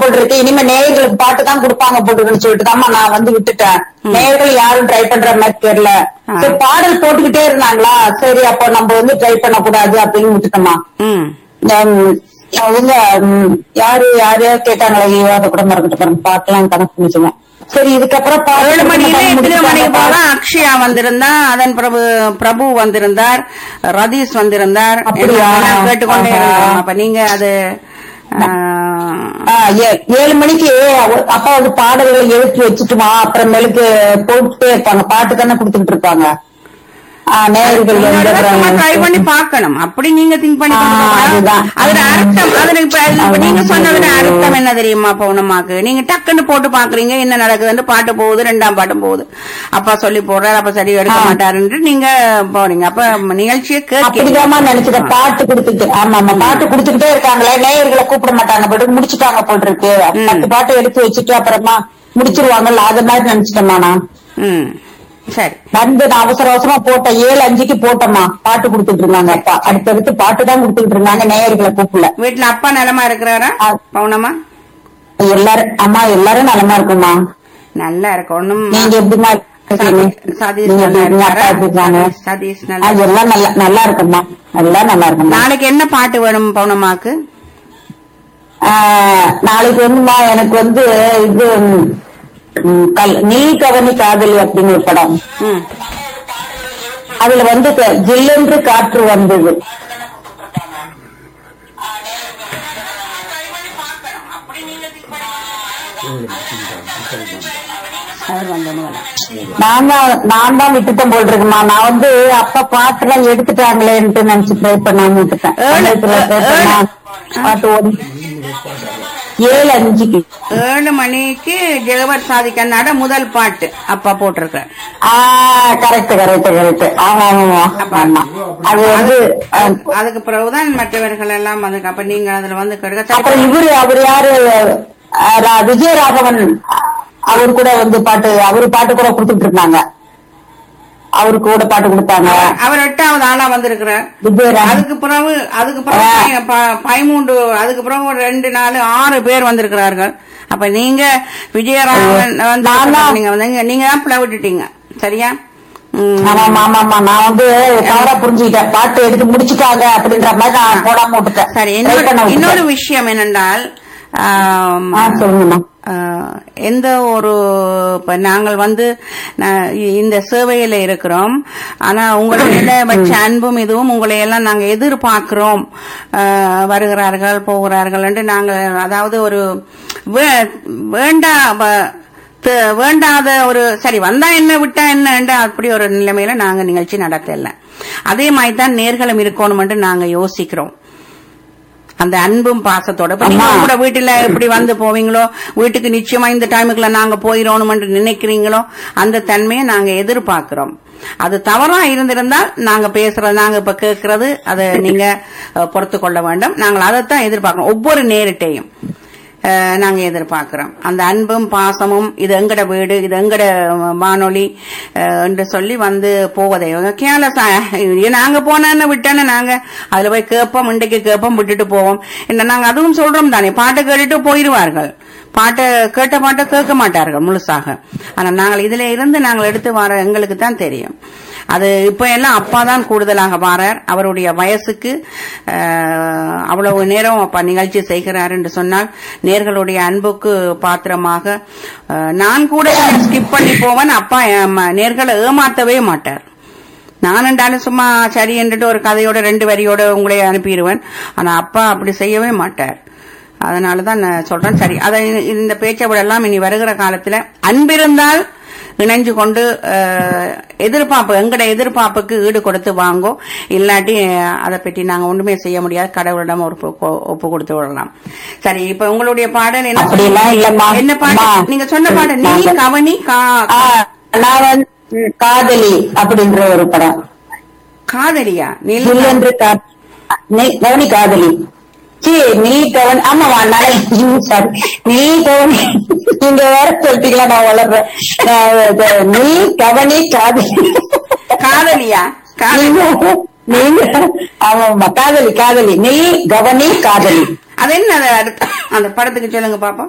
போல் இருக்கு இனிமே நேயர்களுக்கு பாட்டு தான் கொடுப்பாங்க போட்டுக்கன்னு சொல்லிட்டு தாம்மா நான் வந்து விட்டுட்டேன் நேயர்கள் யாரும் ட்ரை பண்ற மாதிரி தெரியல ஆ. சரி பாடல் போட்டுக்கிட்டே இருந்தாங்களா சரி அப்போ நம்ம வந்து ட்ரை பண்ணக்கூடாது அப்படின்னு விட்டுட்டோமா ம் இந்த, ம், அவங்க ம், யாரு யாரு கேட்டாங்களே ஐயோ, அதை கூட மறந்துட்டு பாருங்க பாட்டுலாம் கணக்கு பண்ணிச்சுங்க சரி இதுக்கப்புறம் பாட்டு ஏழு மணியில எத்தனை முடிச்சுட்டாங்க. மணிக்கு போல அக்ஷயா வந்திருந்தா அதன் பிரபு பிரபு வந்திருந்தார் ரதீஷ் வந்திருந்தார் அப்படியா? எல்லாம் கேட்டுக்கொண்டே ஆஹா. இருந்தோம் அப்ப நீங்க அது ஆ, ஆ, ஏ- ஏழு மணிக்கு அவ- அப்பா வந்து பாடல்களை எழுத்து வச்சுட்டுமா அப்புறமேலுக்கு போட்டுட்டே இருப்பாங்க பாட்டு தானே கொடுத்துட்டு இருப்பாங்க ஆ, நேயர்கள் வந்து அப்புறம் ட்ரை பண்ணி பார்க்கணும் அப்படி நீங்க திங்க் பண்ணி ஆ, கொண்டு போகலாம். அதுதான். அதுல அர்த்தம் அதுல இப்ப இப்ப நீங்க சொன்னதுல அர்த்தம் என்ன தெரியுமா பௌனமாக்கு நீங்க டக்குன்னு போட்டு பாக்குறீங்க என்ன நடக்குதுன்னு பாட்டு போகுது ரெண்டாம் பாட்டும் போகுது அப்பா சொல்லி போடுறாரு அப்ப சரி எடுக்க ஆ. மாட்டாருன்ட்டு நீங்க போறீங்க அப்ப நிகழ்ச்சியை கேட்க அப்படிதாம்மா நினைச்சத பாட்டு கொடுத்துட்டு ஆமா ஆமா பாட்டு கொடுத்துக்கிட்டே இருக்காங்களே நேயர்களை கூப்பிட மாட்டாங்க பட் முடிச்சுட்டாங்க போல் இருக்கு பத்து பாட்டு எடுத்து வச்சுட்டு அப்புறமா முடிச்சிருவாங்கல்ல அது மாதிரி நினைச்சிட்டேம்மா நான் ம் சரி வந்து நான் அவசர அவசரமா போட்டேன் ஏழு அஞ்சுக்கு போட்டேம்மா பாட்டு கொடுத்துட்டு இருந்தாங்க அப்பா அடுத்தடுத்து பாட்டு தான் கொடுத்துட்டு இருந்தாங்க நேயர்களை கூப்பிடல வீட்டுல அப்பா நிலமா இருக்கிறாரா ஆ. பௌனமா எல்லாரும் அம்மா எல்லாரும் நலமா இருக்குமா நல்லா இருக்கு ஒண்ணும் நீங்க எப்படிமா இருக்கீங்க? சதீஷ் நீங்க நல்லா எப்படி உங்க அப்பா இருக்காரா? எப்படி இருக்காங்க சதீஷ் ஆ, நல்லா எல்லாம் நல்லா நல்லா இருக்கும்மா எல்லாம் நல்லா இருக்கும்மா நாளைக்கு என்ன பாட்டு வேணும் பௌனமாக்கு ஆ, நாளைக்கு வந்துமா எனக்கு வந்து இது ம், கல்- நீ கவனி காதலி அப்படின்னு ஒரு படம் ம் அதுல வந்து க- ஜில்லென்று காற்று வந்தது அவர் வந்தோன்னு நான் தான் நான் தான் விட்டுட்டேன் போல் இருக்குமா நான் வந்து அப்ப பாட்டு எல்லாம் எடுத்துட்டாங்களேன்ட்டு நினைச்சு ட்ரை பண்ணாம விட்டுட்டேன் ஏழு- சமயத்துல try பண்ணா பாட்டு ஓடி ஏழு அஞ்சுக்கு ஏழு மணிக்கு ஜெகவர் சாதிக்கன்னாட முதல் பாட்டு அப்பா போட்டிருக்க ஆ கரெக்ட் கரெக்ட் கரெக்ட் ஆமா ஆமா ஆமா அது வந்து ஆ, அதுக்கு பிறகுதான் மற்றவர்கள் எல்லாம் அதுக்கு அப்ப நீங்க அதுல வந்து கெடுக்க அப்புறம் இவரு அவர் யாரு ஆ, ரா- விஜயராகவன் அவர் கூட வந்து பாட்டு அவரு பாட்டு கூட கொடுத்துட்டு இருந்தாங்க அவரு கூட பாட்டு கொடுத்தாங்க அவர் எட்டாவது ஆளா வந்திருக்கிறார் விஜயராகவன் அதுக்கு பிறகு அதுக்கு பிறகு ப- பதிமூன்று அதுக்கு பிறகு ஒரு ரெண்டு நாலு ஆறு பேர் வந்திருக்கிறார்கள் அப்ப நீங்க விஜயராகவன் வந்து நானா? நீங்க வந்து நீங்க தான் பிள விட்டுட்டீங்க சரியா ம். ஆமா ஆமா ஆமா நான் வந்து தவறா புரிஞ்சுக்கிட்டேன் பாட்டு எடுத்து முடிச்சுட்டாங்க அப்படின்ற மாதிரி நான் போடாம விட்டுட்டேன் சரி Try இன்னொரு பண்ண விட்டுட்டேன். இன்னொரு விஷயம் என்னென்றால் ஆம், ஆ சொல்லுங்கம்மா ஆஹ் எந்த ஒரு இப்ப நாங்கள் வந்து நா- இந்த சேவையில இருக்கிறோம் ஆனா உங்களிட வச்ச அன்பும் இதுவும் உங்களை எல்லாம் நாங்க எதிர்பார்க்கிறோம் ஆஹ் வருகிறார்கள் போகிறார்கள் என்று நாங்கள் அதாவது ஒரு வே- வேண்டா வ- த- வேண்டாத ஒரு சரி வந்தா என்ன விட்டா என்ன அப்படி ஒரு நிலைமையில நாங்க நிகழ்ச்சி நடத்தல அதே மாதிரி தான் நேர்களும் இருக்கணும் என்று நாங்க யோசிக்கிறோம் அந்த அன்பும் பாசத்தோட இப்ப நீங்க அம்மா. கூட வீட்டுல எப்படி வந்து போவீங்களோ வீட்டுக்கு நிச்சயமா இந்த டைமுக்குள்ள நாங்க போயிடணும் என்று நினைக்கிறீங்களோ அந்த தன்மையை நாங்க எதிர்பார்க்கிறோம் அது தவறா இருந்திருந்தால் நாங்க பேசுறது நாங்க இப்ப கேட்கறது அதை நீங்க பொறுத்து கொள்ள வேண்டும் நாங்கள் அதைத்தான் எதிர்பார்க்கிறோம் ஒவ்வொரு நேரிட்டையும் அஹ், நாங்க எதிர்பார்க்கிறோம் அந்த அன்பும் பாசமும் இது எங்கட வீடு இது எங்கட வானொலி அஹ், என்று சொல்லி வந்து போவதை கேலசா நாங்க போனேன்னு விட்டேன்னு நாங்க அதுல போய் கேட்போம் இன்றைக்கு கேட்போம் விட்டுட்டு போவோம் என்ன நாங்க அதுவும் சொல்றோம் தானே பாட்டை கேட்டுட்டு போயிருவார்கள் பாட்டை கேட்ட பாட்டை கேட்க மாட்டார்கள் முழுசாக ஆனா நாங்கள் இதுல இருந்து நாங்கள் எடுத்து வர எங்களுக்கு தான் தெரியும் அது இப்ப எல்லாம் அப்பா தான் கூடுதலாக வாரார் அவருடைய வயசுக்கு அஹ், அவ்வளவு நேரம் அப்பா நிகழ்ச்சி செய்கிறார் என்று சொன்னால் நேர்களுடைய அன்புக்கு பாத்திரமாக அஹ், நான் கூட ஸ்கிப் பண்ணி போவேன் அப்பா ஏமா- நேர்களை ஏமாத்தவே மாட்டார் நான் என்றாலும் சும்மா சரி என்றுட்டு ஒரு கதையோட ரெண்டு வரியோட உங்களை அனுப்பிடுவேன் ஆனா அப்பா அப்படி செய்யவே மாட்டார் அதனாலதான் நான் சொல்றேன் சரி அதை இந்த பேச்சை விடலாம் இனி வருகிற காலத்துல அன்பிருந்தால் இணைஞ்சு கொண்டு அஹ், எதிர்பார்ப்பு எங்கட எதிர்பார்ப்புக்கு ஈடு கொடுத்து வாங்கோ இல்லாட்டி அஹ், அதை பற்றி நாங்க ஒண்ணுமே செய்ய முடியாது கடவுளிடம் ஒரு ஒப்பு- ஒப்பு கொடுத்து விடலாம் சரி இப்ப உங்களுடைய பாடல் என்ன அப்படியெல்லாம் இல்லம்மா. என்ன பாடல் அம்மா. நீங்க சொன்ன பாடல் நீ நாங்க- கவனி கா ஆ, நான் வந்து ம், காதலி அப்படின்ற ஒரு படம் காதலியா நீல் ஜில்லென்று காற்று நீ கவனி காதலி சி நீ கவனி ஆமாவா நாளை சாரி நீ கவனி நீங்க வேற சொல்லிட்டீங்களா நான் வளர்றேன் நான் இது, நீ கவனி காதலி காதலியா காதலி நீங்க நீங்க ஆமாமா காதலி காதலி நீ கவனி காதலி அது என்ன அது அடுத்த- அந்த படத்துக்கு சொல்லுங்க பாப்போம்